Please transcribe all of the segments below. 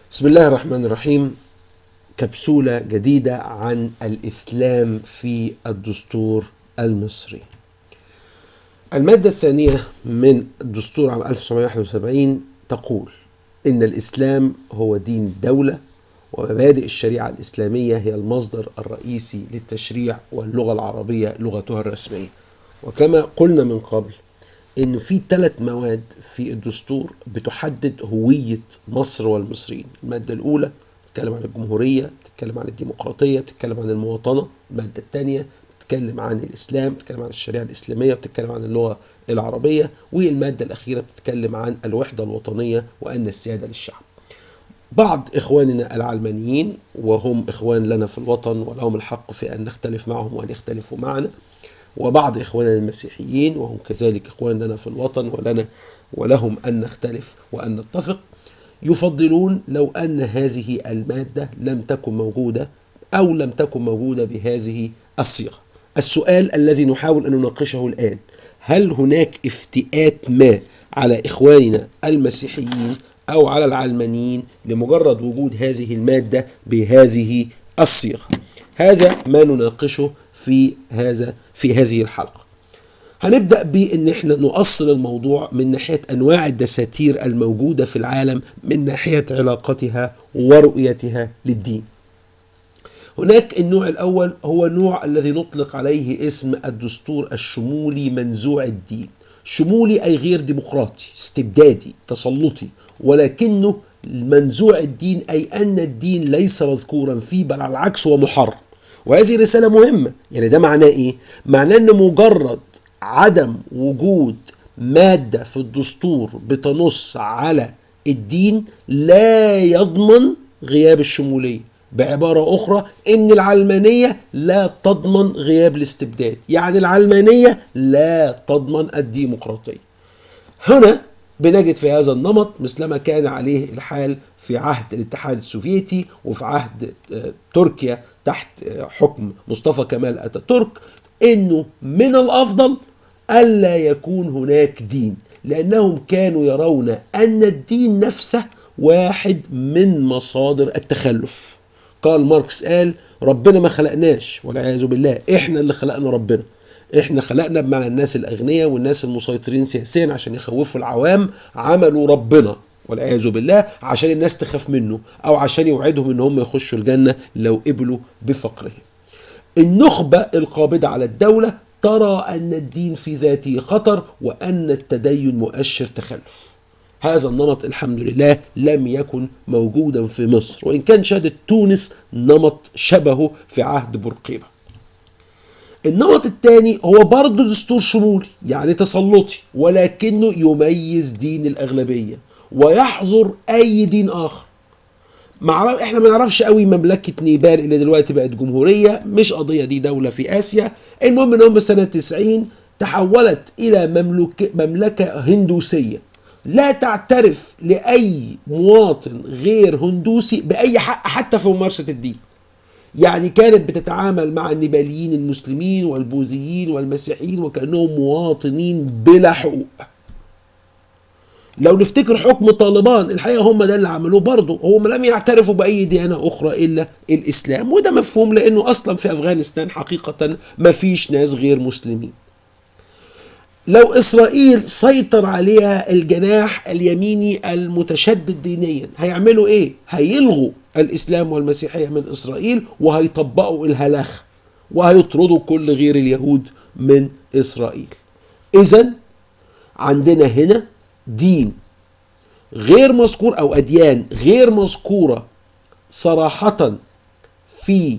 بسم الله الرحمن الرحيم كبسولة جديدة عن الإسلام في الدستور المصري المادة الثانية من الدستور عام 1971 تقول إن الإسلام هو دين الدولة ومبادئ الشريعة الإسلامية هي المصدر الرئيسي للتشريع واللغة العربية لغتها الرسمية وكما قلنا من قبل ان في ثلاث مواد في الدستور بتحدد هويه مصر والمصريين الماده الاولى بتتكلم عن الجمهوريه بتتكلم عن الديمقراطيه بتتكلم عن المواطنه الماده الثانيه بتتكلم عن الاسلام بتتكلم عن الشريعه الاسلاميه بتتكلم عن اللغه العربيه والماده الاخيره بتتكلم عن الوحده الوطنيه وان السياده للشعب بعض إخواننا العلمانيين وهم إخوان لنا في الوطن ولهم الحق في أن نختلف معهم وأن يختلفوا معنا وبعض إخواننا المسيحيين وهم كذلك إخوان لنا في الوطن ولنا ولهم أن نختلف وأن نتفق يفضلون لو أن هذه المادة لم تكن موجودة أو لم تكن موجودة بهذه الصيغة السؤال الذي نحاول أن نناقشه الآن هل هناك افتئات ما على إخواننا المسيحيين أو على العلمانيين لمجرد وجود هذه المادة بهذه الصيغة هذا ما نناقشه في هذا في هذه الحلقة هنبدأ بأن احنا نؤصل الموضوع من ناحية أنواع الدساتير الموجودة في العالم من ناحية علاقتها ورؤيتها للدين هناك النوع الأول هو النوع الذي نطلق عليه اسم الدستور الشمولي منزوع الدين شمولي أي غير ديمقراطي استبدادي تسلطي ولكنه منزوع الدين أي أن الدين ليس مذكورا فيه بل على العكس هو محرم وهذه رسالة مهمة يعني ده معناه إيه؟ معناه أن مجرد عدم وجود مادة في الدستور بتنص على الدين لا يضمن غياب الشمولية بعبارة أخرى إن العلمانية لا تضمن غياب الاستبداد يعني العلمانية لا تضمن الديمقراطية هنا بنجد في هذا النمط مثلما كان عليه الحال في عهد الاتحاد السوفيتي وفي عهد تركيا تحت حكم مصطفى كمال اتاتورك انه من الافضل الا يكون هناك دين لانهم كانوا يرون ان الدين نفسه واحد من مصادر التخلف قال ماركس قال ربنا ما خلقناش والعياذ بالله احنا اللي خلقنا ربنا احنا خلقنا بمعنى الناس الاغنياء والناس المسيطرين سياسيا عشان يخوفوا العوام عملوا ربنا والعياذ بالله عشان الناس تخاف منه او عشان يوعدهم ان هم يخشوا الجنه لو قبلوا بفقرهم. النخبه القابضه على الدوله ترى ان الدين في ذاته خطر وان التدين مؤشر تخلف. هذا النمط الحمد لله لم يكن موجودا في مصر وان كان شهدت تونس نمط شبهه في عهد بورقيبه. النمط الثاني هو برضه دستور شمولي يعني تسلطي ولكنه يميز دين الأغلبية ويحظر أي دين آخر معرف احنا ما نعرفش قوي مملكة نيبال اللي دلوقتي بقت جمهورية مش قضية دي دولة في آسيا المهم ان هم سنة 90 تحولت إلى مملكة, مملكة هندوسية لا تعترف لأي مواطن غير هندوسي بأي حق حتى في ممارسة الدين يعني كانت بتتعامل مع النيباليين المسلمين والبوذيين والمسيحيين وكأنهم مواطنين بلا حقوق لو نفتكر حكم طالبان الحقيقة هم ده اللي عملوه برضه هم لم يعترفوا بأي ديانة أخرى إلا الإسلام وده مفهوم لأنه أصلا في أفغانستان حقيقة ما فيش ناس غير مسلمين لو إسرائيل سيطر عليها الجناح اليميني المتشدد دينيا هيعملوا إيه؟ هيلغوا الإسلام والمسيحية من إسرائيل وهيطبقوا الهلاخة وهيطردوا كل غير اليهود من إسرائيل إذا عندنا هنا دين غير مذكور أو أديان غير مذكورة صراحة في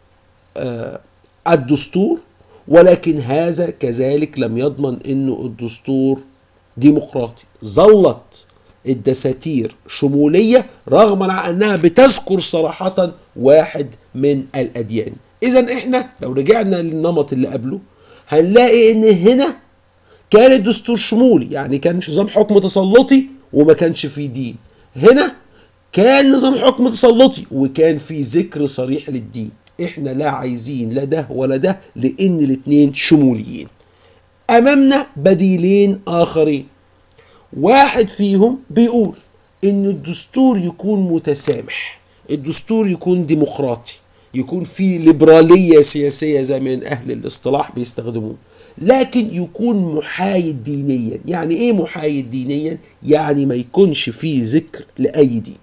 الدستور ولكن هذا كذلك لم يضمن انه الدستور ديمقراطي ظلت الدساتير شمولية رغم انها بتذكر صراحة واحد من الاديان اذا احنا لو رجعنا للنمط اللي قبله هنلاقي ان هنا كان الدستور شمولي يعني كان نظام حكم تسلطي وما كانش فيه دين هنا كان نظام حكم تسلطي وكان فيه ذكر صريح للدين احنا لا عايزين لا ده ولا ده لان الاتنين شموليين امامنا بديلين اخرين واحد فيهم بيقول ان الدستور يكون متسامح الدستور يكون ديمقراطي يكون فيه ليبرالية سياسية زي ما أهل الاصطلاح بيستخدموه لكن يكون محايد دينيا يعني ايه محايد دينيا يعني ما يكونش فيه ذكر لأي دين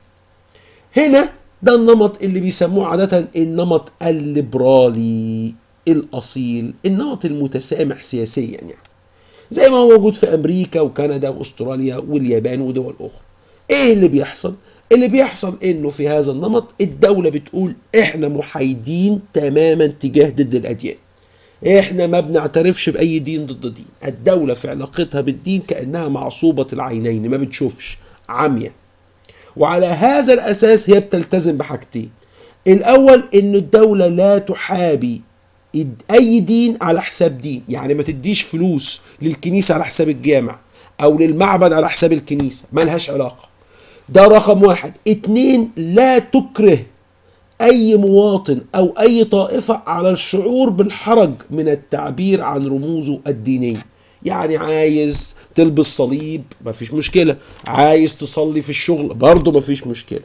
هنا ده النمط اللي بيسموه عادة النمط الليبرالي الأصيل النمط المتسامح سياسيا يعني زي ما هو موجود في أمريكا وكندا وأستراليا واليابان ودول أخرى إيه اللي بيحصل؟ اللي بيحصل إنه في هذا النمط الدولة بتقول إحنا محايدين تماما تجاه ضد الأديان احنا ما بنعترفش باي دين ضد دين الدوله في علاقتها بالدين كانها معصوبه العينين ما بتشوفش عمية وعلى هذا الاساس هي بتلتزم بحاجتين الاول ان الدوله لا تحابي اي دين على حساب دين يعني ما تديش فلوس للكنيسه على حساب الجامع او للمعبد على حساب الكنيسه ملهاش علاقه ده رقم واحد اتنين لا تكره اي مواطن او اي طائفه على الشعور بالحرج من التعبير عن رموزه الدينيه يعني عايز تلبس صليب مفيش مشكله عايز تصلي في الشغل برضه مفيش مشكله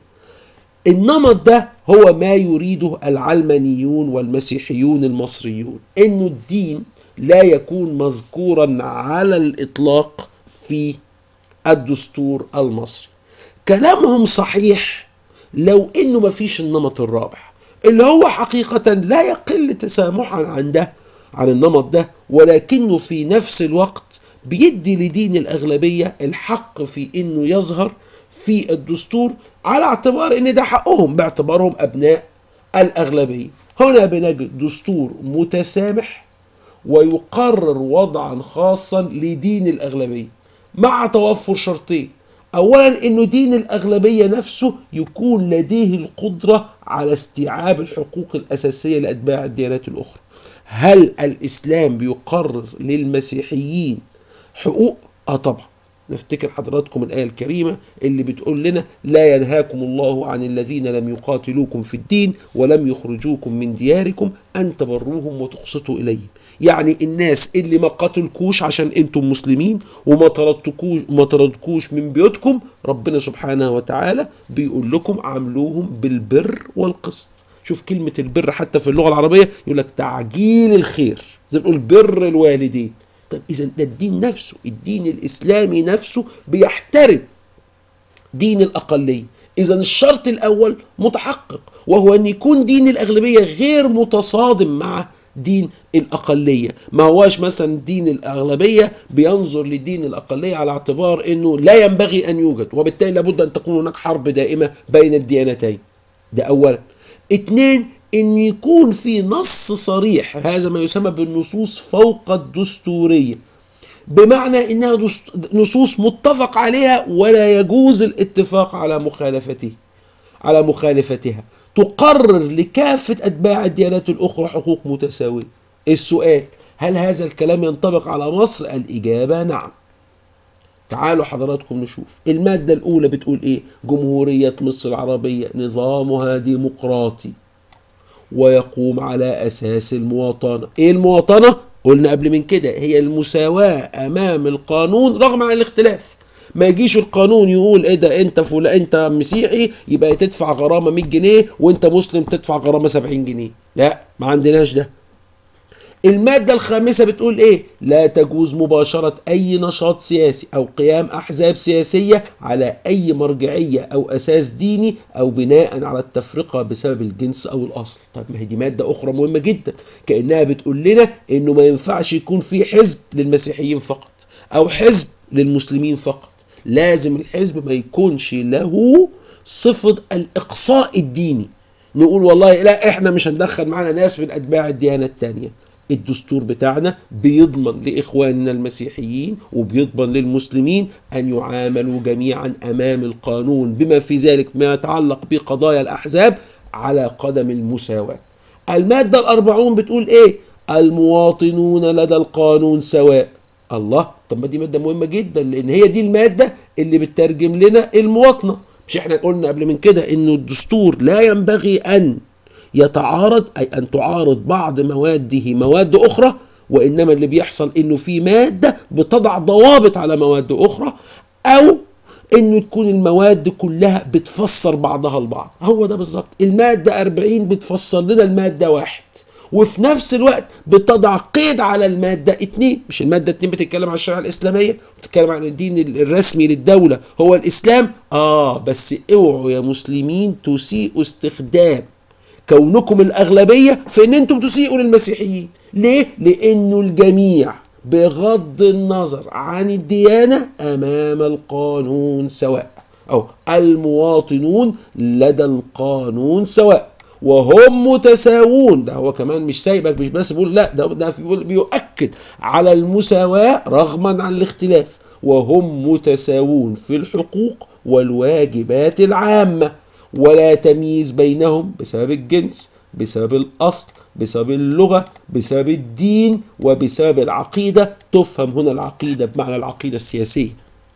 النمط ده هو ما يريده العلمانيون والمسيحيون المصريون انه الدين لا يكون مذكورا على الاطلاق في الدستور المصري كلامهم صحيح لو انه مفيش النمط الرابع اللي هو حقيقة لا يقل تسامحا عن ده عن النمط ده ولكنه في نفس الوقت بيدي لدين الأغلبية الحق في انه يظهر في الدستور على اعتبار ان ده حقهم باعتبارهم ابناء الأغلبية هنا بنجد دستور متسامح ويقرر وضعا خاصا لدين الأغلبية مع توفر شرطين اولا انه دين الاغلبيه نفسه يكون لديه القدره على استيعاب الحقوق الاساسيه لاتباع الديانات الاخرى هل الاسلام بيقرر للمسيحيين حقوق اه طبعا نفتكر حضراتكم الآية الكريمة اللي بتقول لنا لا ينهاكم الله عن الذين لم يقاتلوكم في الدين ولم يخرجوكم من دياركم أن تبروهم وتقسطوا إليهم يعني الناس اللي ما قتلكوش عشان انتم مسلمين وما طردتكوش ما طردكوش من بيوتكم ربنا سبحانه وتعالى بيقول لكم عاملوهم بالبر والقسط شوف كلمة البر حتى في اللغة العربية يقول لك تعجيل الخير زي نقول بر الوالدين طيب إذا ده الدين نفسه الدين الإسلامي نفسه بيحترم دين الأقلية إذا الشرط الأول متحقق وهو أن يكون دين الأغلبية غير متصادم مع دين الأقلية ما هواش مثلا دين الأغلبية بينظر لدين الأقلية على اعتبار أنه لا ينبغي أن يوجد وبالتالي لابد أن تكون هناك حرب دائمة بين الديانتين ده أولا اثنين ان يكون في نص صريح هذا ما يسمى بالنصوص فوق الدستوريه بمعنى انها نصوص متفق عليها ولا يجوز الاتفاق على مخالفته على مخالفتها تقرر لكافه اتباع الديانات الاخرى حقوق متساويه السؤال هل هذا الكلام ينطبق على مصر الاجابه نعم تعالوا حضراتكم نشوف المادة الأولى بتقول إيه جمهورية مصر العربية نظامها ديمقراطي ويقوم على أساس المواطنة إيه المواطنة؟ قلنا قبل من كده هي المساواة أمام القانون رغم عن الاختلاف ما يجيش القانون يقول ايه ده انت فلان انت مسيحي يبقى تدفع غرامه 100 جنيه وانت مسلم تدفع غرامه 70 جنيه لا ما عندناش ده المادة الخامسة بتقول ايه؟ لا تجوز مباشرة أي نشاط سياسي أو قيام أحزاب سياسية على أي مرجعية أو أساس ديني أو بناء على التفرقة بسبب الجنس أو الأصل. طيب ما هي دي مادة أخرى مهمة جدا كأنها بتقول لنا إنه ما ينفعش يكون في حزب للمسيحيين فقط أو حزب للمسلمين فقط. لازم الحزب ما يكونش له صفة الإقصاء الديني. نقول والله لا احنا مش هندخل معانا ناس من أتباع الديانة التانية. الدستور بتاعنا بيضمن لإخواننا المسيحيين وبيضمن للمسلمين أن يعاملوا جميعا أمام القانون بما في ذلك ما يتعلق بقضايا الأحزاب على قدم المساواة المادة الأربعون بتقول إيه المواطنون لدى القانون سواء الله طب ما دي مادة مهمة جدا لأن هي دي المادة اللي بتترجم لنا المواطنة مش احنا قلنا قبل من كده انه الدستور لا ينبغي ان يتعارض أي أن تعارض بعض مواده مواد أخرى وإنما اللي بيحصل إنه في مادة بتضع ضوابط على مواد أخرى أو انه تكون المواد كلها بتفسر بعضها البعض هو ده بالظبط المادة 40 بتفسر لنا المادة واحد وفي نفس الوقت بتضع قيد على المادة اتنين مش المادة اتنين بتتكلم عن الشريعة الإسلامية بتتكلم عن الدين الرسمي للدولة هو الإسلام آه بس اوعوا يا مسلمين تسيئوا استخدام كونكم الأغلبية في إن أنتم تسيئوا للمسيحيين ليه؟ لأنه الجميع بغض النظر عن الديانة أمام القانون سواء أو المواطنون لدى القانون سواء وهم متساوون ده هو كمان مش سايبك مش بس بيقول لا ده ده بيؤكد على المساواة رغما عن الاختلاف وهم متساوون في الحقوق والواجبات العامة ولا تمييز بينهم بسبب الجنس بسبب الأصل بسبب اللغة بسبب الدين وبسبب العقيدة تفهم هنا العقيدة بمعنى العقيدة السياسية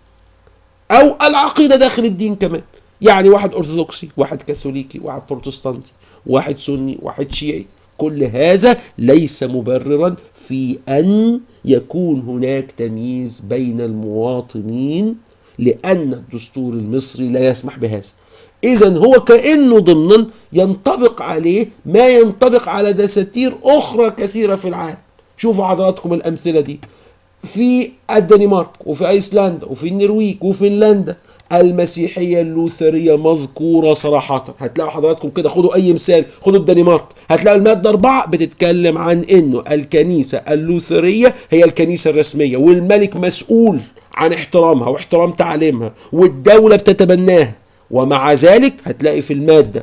أو العقيدة داخل الدين كمان يعني واحد أرثوذكسي واحد كاثوليكي واحد بروتستانتي واحد سني واحد شيعي كل هذا ليس مبررا في أن يكون هناك تمييز بين المواطنين لأن الدستور المصري لا يسمح بهذا إذا هو كأنه ضمنا ينطبق عليه ما ينطبق على دساتير أخرى كثيرة في العالم شوفوا حضراتكم الأمثلة دي في الدنمارك وفي أيسلندا وفي النرويج وفنلندا المسيحية اللوثرية مذكورة صراحة هتلاقوا حضراتكم كده خدوا أي مثال خدوا الدنمارك هتلاقوا المادة أربعة بتتكلم عن إنه الكنيسة اللوثرية هي الكنيسة الرسمية والملك مسؤول عن احترامها واحترام تعليمها والدولة بتتبناها ومع ذلك هتلاقي في المادة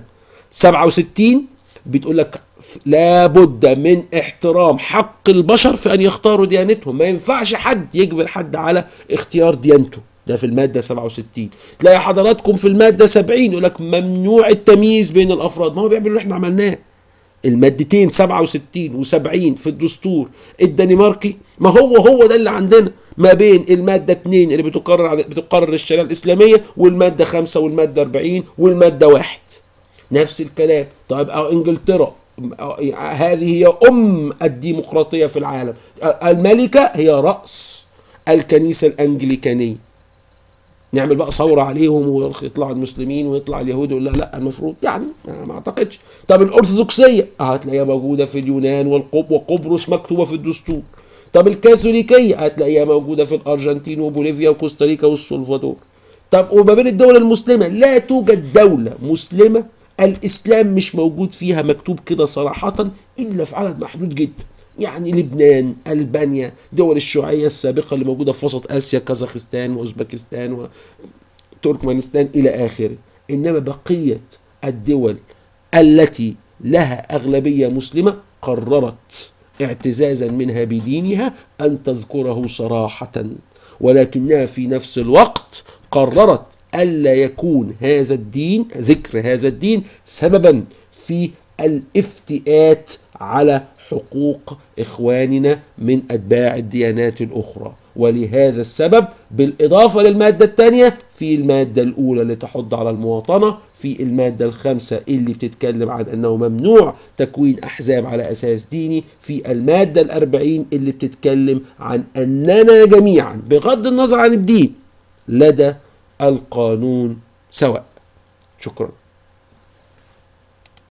67 بتقول لك لابد من احترام حق البشر في ان يختاروا ديانتهم ما ينفعش حد يجبر حد على اختيار ديانته ده في المادة 67 تلاقي حضراتكم في المادة 70 يقول لك ممنوع التمييز بين الافراد ما هو بيعمل اللي احنا عملناه المادتين 67 و70 في الدستور الدنماركي ما هو هو ده اللي عندنا ما بين المادة 2 اللي بتقرر على بتقرر الشريعة الإسلامية والمادة 5 والمادة 40 والمادة 1 نفس الكلام طيب أو إنجلترا هذه هي أم الديمقراطية في العالم الملكة هي رأس الكنيسة الأنجليكانية نعمل بقى ثورة عليهم ويطلع المسلمين ويطلع اليهود ولا لا المفروض يعني ما اعتقدش طب الأرثوذكسية هتلاقيها موجودة في اليونان والقب وقبرص مكتوبة في الدستور طب الكاثوليكية هتلاقيها موجودة في الأرجنتين وبوليفيا وكوستاريكا والسلفادور طب وما بين الدول المسلمة لا توجد دولة مسلمة الإسلام مش موجود فيها مكتوب كده صراحة إلا في عدد محدود جدا يعني لبنان ألبانيا دول الشيوعية السابقة اللي موجودة في وسط آسيا كازاخستان وأوزبكستان وتركمانستان إلى آخره إنما بقية الدول التي لها أغلبية مسلمة قررت اعتزازا منها بدينها أن تذكره صراحة ولكنها في نفس الوقت قررت ألا يكون هذا الدين ذكر هذا الدين سببا في الافتئات على حقوق إخواننا من أتباع الديانات الأخرى ولهذا السبب بالإضافة للمادة الثانية في المادة الأولى اللي تحض على المواطنة في المادة الخامسة اللي بتتكلم عن أنه ممنوع تكوين أحزاب على أساس ديني في المادة الأربعين اللي بتتكلم عن أننا جميعا بغض النظر عن الدين لدى القانون سواء شكرا